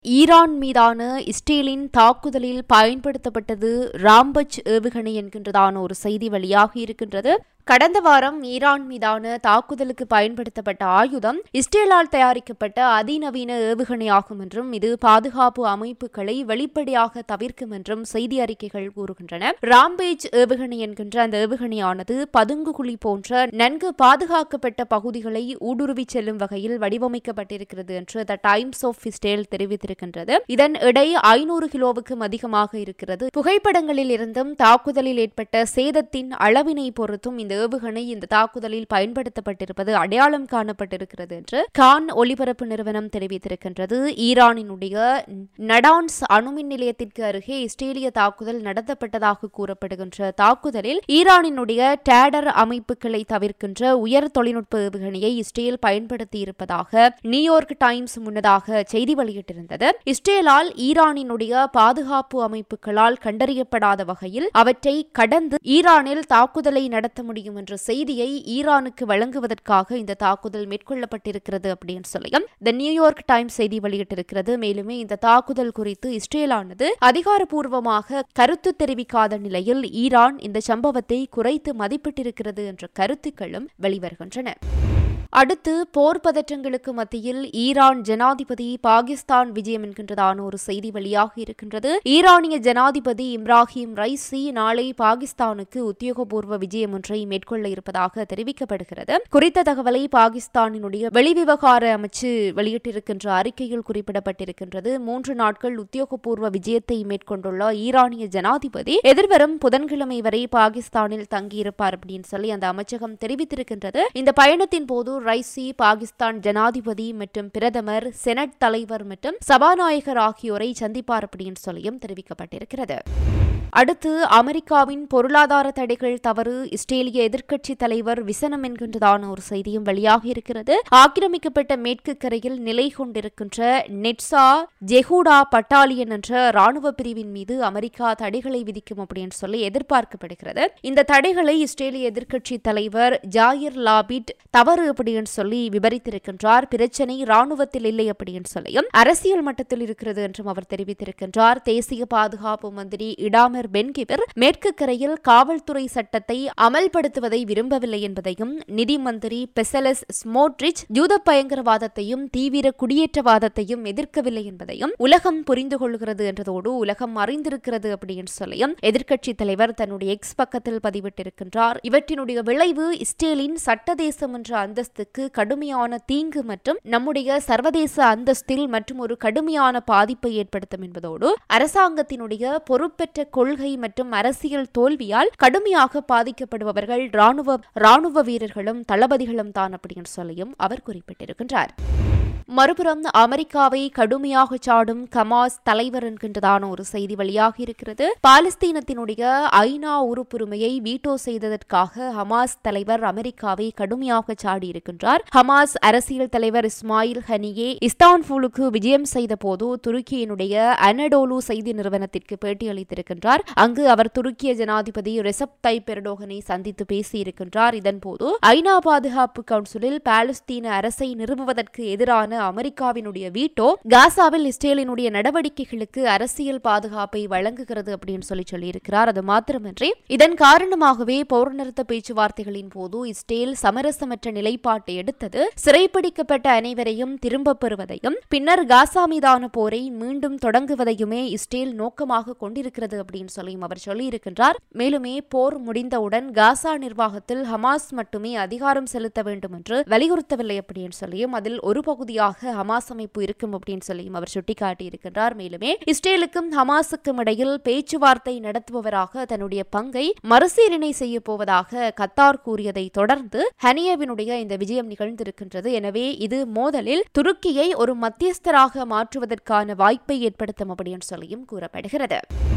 Iran மீதான இஸ்ரேலின் தாக்குதலில் பயன்படுத்தப்பட்டது ராம்பச் ஏவுகணை என்கின்றதான ஒரு செய்தி வெளியாகி இருக்கின்றது கடந்த வாரம் ஈரான் மீதான தாக்குதலுக்கு பயன்படுத்தப்பட்ட ஆயுதம் இஸ்ரேலால் தயாரிக்கப்பட்ட அதிநவீன ஏவுகணையாகும் என்றும் இது பாதுகாப்பு அமைப்புகளை வெளிப்படையாக தவிர்க்கும் என்றும் செய்தி அறிக்கைகள் கூறுகின்றன ராம்பேஜ் ஏவுகணை என்கின்ற அந்த ஏவுகணையானது பதுங்குகுழி போன்ற நன்கு பாதுகாக்கப்பட்ட பகுதிகளை ஊடுருவிச் செல்லும் வகையில் வடிவமைக்கப்பட்டிருக்கிறது என்று த டைம்ஸ் ஆஃப் இஸ்ரேல் தெரிவித்திருக்கின்றது இதன் எடை ஐநூறு கிலோவுக்கும் அதிகமாக இருக்கிறது புகைப்படங்களில் இருந்தும் தாக்குதலில் ஏற்பட்ட சேதத்தின் அளவினை பொறுத்தும் இந்த ஏவுகணை இந்த தாக்குதலில் பயன்படுத்தப்பட்டிருப்பது அடையாளம் காணப்பட்டிருக்கிறது என்று கான் ஒலிபரப்பு நிறுவனம் தெரிவித்திருக்கின்றது ஈரானினுடைய நடான்ஸ் அணுமின் நிலையத்திற்கு அருகே இஸ்ரேலிய தாக்குதல் நடத்தப்பட்டதாக கூறப்படுகின்ற தாக்குதலில் ஈரானினுடைய டேடர் அமைப்புகளை தவிர்க்கின்ற உயர் தொழில்நுட்ப ஏவுகணையை இஸ்ரேல் பயன்படுத்தியிருப்பதாக நியூயார்க் டைம்ஸ் முன்னதாக செய்தி வெளியிட்டிருந்தது இஸ்ரேலால் ஈரானினுடைய பாதுகாப்பு அமைப்புகளால் கண்டறியப்படாத வகையில் அவற்றை கடந்து ஈரானில் தாக்குதலை நடத்த முடியும் என்ற செய்தியை ஈரானுக்கு வழங்குவதற்காக இந்த தாக்குதல் மேற்கொள்ளப்பட்டிருக்கிறது அப்படின்னு சொல்லியும் த நியூயார்க் டைம்ஸ் செய்தி வெளியிட்டிருக்கிறது மேலுமே இந்த தாக்குதல் குறித்து இஸ்ரேலானது அதிகாரப்பூர்வமாக கருத்து தெரிவிக்காத நிலையில் ஈரான் இந்த சம்பவத்தை குறைத்து மதிப்பிட்டிருக்கிறது என்ற கருத்துக்களும் வெளிவருகின்றன அடுத்து போர் பதற்றங்களுக்கு மத்தியில் ஈரான் ஜனாதிபதி பாகிஸ்தான் விஜயம் என்கின்றதான ஒரு செய்தி வெளியாக இருக்கின்றது ஈரானிய ஜனாதிபதி இப்ராஹிம் ரைசி நாளை பாகிஸ்தானுக்கு உத்தியோகபூர்வ விஜயம் ஒன்றை மேற்கொள்ள இருப்பதாக தெரிவிக்கப்படுகிறது குறித்த தகவலை பாகிஸ்தானினுடைய வெளிவிவகார அமைச்சு வெளியிட்டிருக்கின்ற அறிக்கையில் குறிப்பிடப்பட்டிருக்கின்றது மூன்று நாட்கள் உத்தியோகபூர்வ விஜயத்தை மேற்கொண்டுள்ள ஈரானிய ஜனாதிபதி எதிர்வரும் புதன்கிழமை வரை பாகிஸ்தானில் தங்கியிருப்பார் அப்படின்னு சொல்லி அந்த அமைச்சகம் தெரிவித்திருக்கின்றது இந்த பயணத்தின் போது ரைசி பாகிஸ்தான் ஜனாதிபதி மற்றும் பிரதமர் செனட் தலைவர் மற்றும் சபாநாயகர் ஆகியோரை சந்திப்பார் அப்படின்னு சொல்லியும் தெரிவிக்கப்பட்டிருக்கிறது அடுத்து அமெரிக்காவின் பொருளாதார தடைகள் தவறு இஸ்ரேலிய எதிர்க்கட்சி தலைவர் விசனம் என்கின்றதான ஒரு செய்தியும் வெளியாக இருக்கிறது ஆக்கிரமிக்கப்பட்ட மேற்கு கரையில் நிலை கொண்டிருக்கின்ற நெட்சா ஜெஹூடா பட்டாலியன் என்ற ராணுவ பிரிவின் மீது அமெரிக்கா தடைகளை விதிக்கும் அப்படின்னு சொல்லி எதிர்பார்க்கப்படுகிறது இந்த தடைகளை இஸ்ரேலிய எதிர்க்கட்சி தலைவர் ஜாயிர் லாபிட் தவறு அப்படின்னு சொல்லி விவரித்திருக்கின்றார் பிரச்சனை ராணுவத்தில் இல்லை அப்படின்னு சொல்லியும் அரசியல் மட்டத்தில் இருக்கிறது என்றும் அவர் தெரிவித்திருக்கின்றார் தேசிய பாதுகாப்பு மந்திரி இடாமர் பென்கிவர் மேற்கு கரையில் காவல்துறை சட்டத்தை அமல்படுத்துவதை விரும்பவில்லை என்பதையும் நிதி மந்திரி பெசலஸ் ஸ்மோட்ரிச் யூத பயங்கரவாதத்தையும் தீவிர குடியேற்றவாதத்தையும் எதிர்க்கவில்லை என்பதையும் உலகம் புரிந்து கொள்கிறது என்றதோடு உலகம் அறிந்திருக்கிறது அப்படின்னு சொல்லியும் எதிர்க்கட்சி தலைவர் தன்னுடைய எக்ஸ் பக்கத்தில் பதிவிட்டிருக்கின்றார் இவற்றினுடைய விளைவு இஸ்ரேலின் சட்டதேசம் என்ற அந்தஸ்துக்கு கடுமையான தீங்கு மற்றும் நம்முடைய சர்வதேச அந்தஸ்தில் மற்றும் ஒரு கடுமையான பாதிப்பை ஏற்படுத்தும் என்பதோடு அரசாங்கத்தினுடைய பொறுப்பெற்ற கொள்கை மற்றும் அரசியல் தோல்வியால் கடுமையாக பாதிக்கப்படுபவர்கள் ராணுவ ராணுவ வீரர்களும் தளபதிகளும் தான் அப்படின்னு சொல்லியும் அவர் குறிப்பிட்டிருக்கின்றார் மறுபுறம் அமெரிக்காவை கடுமையாக சாடும் கமாஸ் தலைவர் என்கின்றதான ஒரு செய்தி வெளியாக இருக்கிறது பாலஸ்தீனத்தினுடைய ஐநா உறுப்புரிமையை வீட்டோ செய்ததற்காக ஹமாஸ் தலைவர் அமெரிக்காவை கடுமையாக சாடி இருக்கின்றார் ஹமாஸ் அரசியல் தலைவர் இஸ்மாயில் ஹனியே இஸ்தான்புலுக்கு விஜயம் செய்த போது துருக்கியினுடைய அனடோலு செய்தி நிறுவனத்திற்கு பேட்டியளித்திருக்கின்றார் அங்கு அவர் துருக்கிய ஜனாதிபதி ரெசப் தைப் எர்டோகனை சந்தித்து பேசியிருக்கின்றார் இதன்போது ஐநா பாதுகாப்பு கவுன்சிலில் பாலஸ்தீன அரசை நிறுவுவதற்கு எதிரான அமெரிக்காவினுடைய வீட்டோ காசாவில் இஸ்ரேலினுடைய நடவடிக்கைகளுக்கு அரசியல் பாதுகாப்பை வழங்குகிறது அப்படின்னு சொல்லி சொல்லியிருக்கிறார் அது மாத்திரமின்றி இதன் காரணமாகவே போர் நிறுத்த பேச்சுவார்த்தைகளின் போது இஸ்ரேல் சமரசமற்ற நிலைப்பாட்டை எடுத்தது சிறைப்பிடிக்கப்பட்ட அனைவரையும் திரும்பப் பெறுவதையும் பின்னர் காசா மீதான போரை மீண்டும் தொடங்குவதையுமே இஸ்ரேல் நோக்கமாக கொண்டிருக்கிறது அப்படின்னு சொல்லியும் அவர் சொல்லியிருக்கின்றார் மேலுமே போர் முடிந்தவுடன் காசா நிர்வாகத்தில் ஹமாஸ் மட்டுமே அதிகாரம் செலுத்த வேண்டும் என்று வலியுறுத்தவில்லை அப்படின்னு சொல்லியும் அதில் ஒரு பகுதியாக ஹமாஸ் அமைப்பு இருக்கும் அப்படின்னு சொல்லியும் அவர் சுட்டிக்காட்டியிருக்கின்றார் மேலுமே இஸ்ரேலுக்கும் ஹமாஸுக்கும் இடையில் பேச்சுவார்த்தை நடத்துபவராக தன்னுடைய பங்கை மறுசீலனை செய்ய போவதாக கத்தார் கூறியதை தொடர்ந்து ஹனியவினுடைய இந்த விஜயம் நிகழ்ந்திருக்கின்றது எனவே இது மோதலில் துருக்கியை ஒரு மத்தியஸ்தராக மாற்றுவதற்கான வாய்ப்பை ஏற்படுத்தும் அப்படின்னு சொல்லியும் கூறப்படுகிறது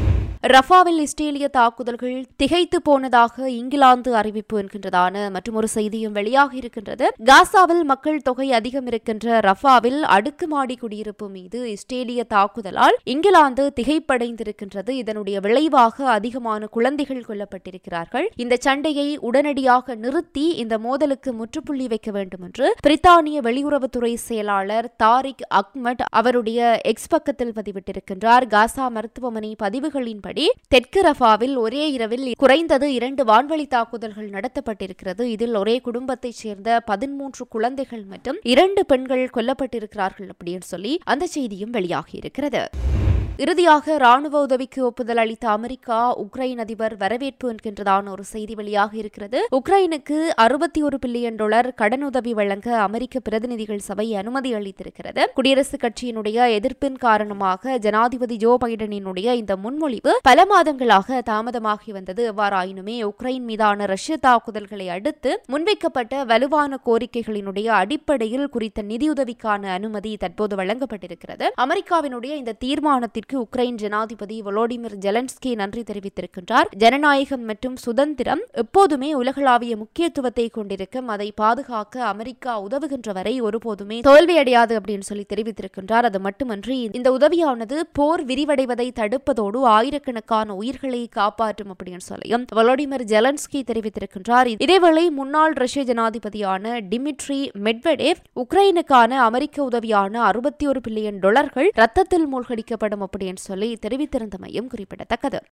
ரஃபாவில் இஸ்ரேலிய தாக்குதல்கள் திகைத்து போனதாக இங்கிலாந்து அறிவிப்பு என்கின்றதான மற்றும் ஒரு செய்தியும் வெளியாக இருக்கின்றது காசாவில் மக்கள் தொகை அதிகம் இருக்கின்ற ரஃபாவில் அடுக்குமாடி குடியிருப்பு மீது இஸ்ரேலிய தாக்குதலால் இங்கிலாந்து திகைப்படைந்திருக்கின்றது இதனுடைய விளைவாக அதிகமான குழந்தைகள் கொல்லப்பட்டிருக்கிறார்கள் இந்த சண்டையை உடனடியாக நிறுத்தி இந்த மோதலுக்கு முற்றுப்புள்ளி வைக்க வேண்டும் என்று பிரித்தானிய வெளியுறவுத்துறை செயலாளர் தாரிக் அக்மட் அவருடைய எக்ஸ் பக்கத்தில் பதிவிட்டிருக்கின்றார் காசா மருத்துவமனை பதிவுகளின்படி தெற்கு ரஃபாவில் ஒரே இரவில் குறைந்தது இரண்டு வான்வழி தாக்குதல்கள் நடத்தப்பட்டிருக்கிறது இதில் ஒரே குடும்பத்தைச் சேர்ந்த பதிமூன்று குழந்தைகள் மற்றும் இரண்டு பெண்கள் கொல்லப்பட்டிருக்கிறார்கள் அப்படின்னு சொல்லி அந்த செய்தியும் வெளியாகி இருக்கிறது இறுதியாக ராணுவ உதவிக்கு ஒப்புதல் அளித்த அமெரிக்கா உக்ரைன் அதிபர் வரவேற்பு என்கின்றதான ஒரு செய்தி வெளியாக இருக்கிறது உக்ரைனுக்கு அறுபத்தி ஒரு பில்லியன் டாலர் கடனுதவி வழங்க அமெரிக்க பிரதிநிதிகள் சபை அனுமதி அளித்திருக்கிறது குடியரசுக் கட்சியினுடைய எதிர்ப்பின் காரணமாக ஜனாதிபதி ஜோ பைடனினுடைய இந்த முன்மொழிவு பல மாதங்களாக தாமதமாகி வந்தது எவ்வாறாயினுமே உக்ரைன் மீதான ரஷ்ய தாக்குதல்களை அடுத்து முன்வைக்கப்பட்ட வலுவான கோரிக்கைகளினுடைய அடிப்படையில் குறித்த நிதியுதவிக்கான அனுமதி தற்போது வழங்கப்பட்டிருக்கிறது அமெரிக்காவினுடைய இந்த தீர்மானத்திற்கு உக்ரைன் ஜனாதிபதி வொலோடிமிர் ஜெலன்ஸ்கி நன்றி தெரிவித்திருக்கின்றார் ஜனநாயகம் மற்றும் சுதந்திரம் எப்போதுமே உலகளாவிய முக்கியத்துவத்தை கொண்டிருக்கும் அதை பாதுகாக்க அமெரிக்கா உதவுகின்ற வரை ஒருபோதுமே தோல்வியடையாது அப்படின்னு சொல்லி தெரிவித்திருக்கின்றார் அது மட்டுமன்றி இந்த உதவியானது போர் விரிவடைவதை தடுப்பதோடு ஆயிரக்கணக்கான உயிர்களை காப்பாற்றும் அப்படின்னு சொல்லியும் வொலோடிமிர் ஜெலன்ஸ்கி தெரிவித்திருக்கின்றார் இதேவேளை முன்னாள் ரஷ்ய ஜனாதிபதியான டிமிட்ரி மெட்வெடேவ் உக்ரைனுக்கான அமெரிக்க உதவியான அறுபத்தி ஒரு பில்லியன் டாலர்கள் ரத்தத்தில் மூழ்கடிக்கப்படும் அப்படின்னு சொல்லி தெரிவித்திருந்தமையும் குறிப்பிடத்தக்கது